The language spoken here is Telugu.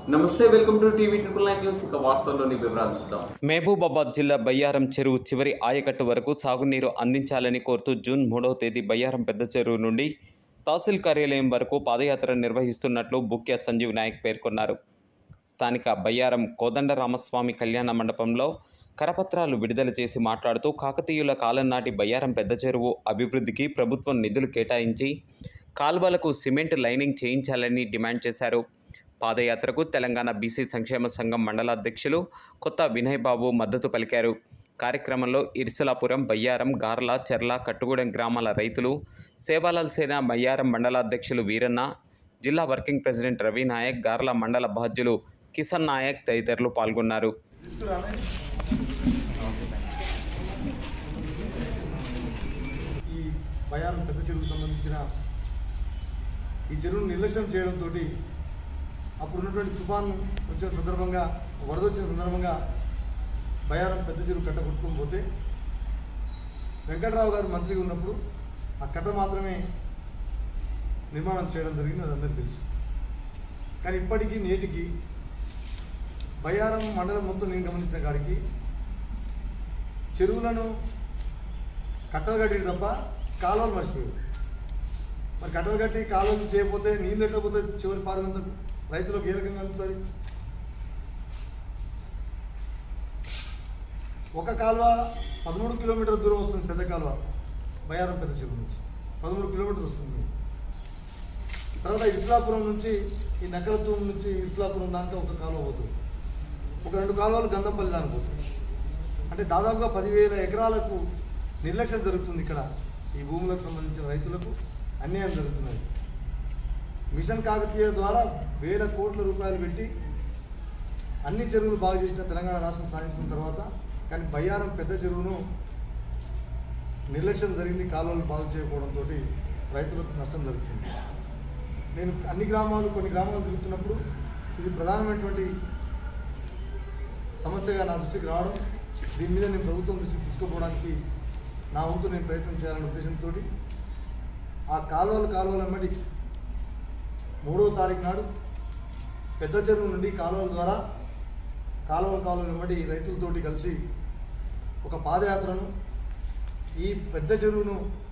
నమస్తే welcome to TV triple nine news ఇక వార్తల్లోని వివరాలు చూద్దాం మహబూబాబాద్ జిల్లా బయ్యారం చెరువు చివరి ఆయకట్టు వరకు సాగునీరు అందించాలని కోరుతూ జూన్ మూడవ తేదీ బయ్యారం పెద్ద చెరువు నుండి తహసీల్ కార్యాలయం వరకు పాదయాత్ర నిర్వహిస్తున్నట్లు బుక్య సంజీవ్ నాయక్ పేర్కొన్నారు స్థానిక బయ్యారం కోదండరామస్వామి కళ్యాణ మండపంలో కరపత్రాలు విడుదల చేసి మాట్లాడుతూ కాకతీయుల కాలం నాటి బయ్యారం పెద్ద చెరువు అభివృద్ధికి ప్రభుత్వం నిధులు కేటాయించి కాల్వలకు సిమెంట్ లైనింగ్ చేయించాలని డిమాండ్ చేశారు పాదయాత్రకు తెలంగాణ బీసీ సంక్షేమ సంఘం మండల అధ్యక్షులు కొత్త వినయ్ బాబు మద్దతు పలికారు కార్యక్రమంలో ఇరిసలాపురం బయ్యారం గార్ల చెర్ల కట్టుగూడెం గ్రామాల రైతులు సేవాలాల్ సేన బయ్యారం మండలాధ్యక్షులు వీరన్న జిల్లా వర్కింగ్ ప్రెసిడెంట్ రవి నాయక్ గార్ల మండల బాధ్యులు కిషన్ నాయక్ తదితరులు పాల్గొన్నారు ఈ బయారం పెద్ద చెరువుకు సంబంధించిన ఈ చెరువును నిర్లక్ష్యం చేయడంతో అప్పుడు ఉన్నటువంటి తుఫాన్ వచ్చిన సందర్భంగా వరద వచ్చిన సందర్భంగా బయారం పెద్ద చెరువు కట్ట కొట్టుకొని పోతే వెంకట్రావు గారు మంత్రిగా ఉన్నప్పుడు ఆ కట్ట మాత్రమే నిర్మాణం చేయడం జరిగింది అది అందరికీ తెలుసు కానీ ఇప్పటికీ నేటికి బయారం మండలం మొత్తం నేను గమనించిన కాడికి చెరువులను కట్టలు కట్టి తప్ప కాలువలు మర్చిపోయారు మరి కట్టలు కట్టి కాలువలు చేయకపోతే నీళ్ళు ఎట్లా పోతే చివరి పారుగంత రైతులకు ఏ రకంగా అందుతుంది ఒక కాలువ పదమూడు కిలోమీటర్ల దూరం వస్తుంది పెద్ద కాలువ బయారం పెద్ద చెరువు నుంచి పదమూడు కిలోమీటర్లు వస్తుంది తర్వాత ఇస్లాపురం నుంచి ఈ నకలతూరు నుంచి ఇస్లాపురం దాకా ఒక కాలువ పోతుంది ఒక రెండు కాలువలు గంధంపల్లి దానికి పోతుంది అంటే దాదాపుగా పదివేల ఎకరాలకు నిర్లక్ష్యం జరుగుతుంది ఇక్కడ ఈ భూములకు సంబంధించిన రైతులకు అన్యాయం జరుగుతున్నది మిషన్ కాకతీయ ద్వారా వేల కోట్ల రూపాయలు పెట్టి అన్ని చెరువులు బాగు చేసిన తెలంగాణ రాష్ట్రం సాధించిన తర్వాత కానీ బయ్యారం పెద్ద చెరువును నిర్లక్ష్యం జరిగింది కాలువలు బాగు చేయకపోవడంతో రైతులకు నష్టం జరుగుతుంది నేను అన్ని గ్రామాలు కొన్ని గ్రామాలు తిరుగుతున్నప్పుడు ఇది ప్రధానమైనటువంటి సమస్యగా నా దృష్టికి రావడం దీని మీద నేను ప్రభుత్వం దృష్టికి తీసుకుపోవడానికి నా వంతు నేను ప్రయత్నం చేయాలనే ఉద్దేశంతో ఆ కాలువలు కాలువలు అమ్మడి మూడవ తారీఖు నాడు పెద్ద చెరువు నుండి కాలువల ద్వారా కాలువల కాలువలు వెంబడి రైతులతోటి కలిసి ఒక పాదయాత్రను ఈ పెద్ద చెరువును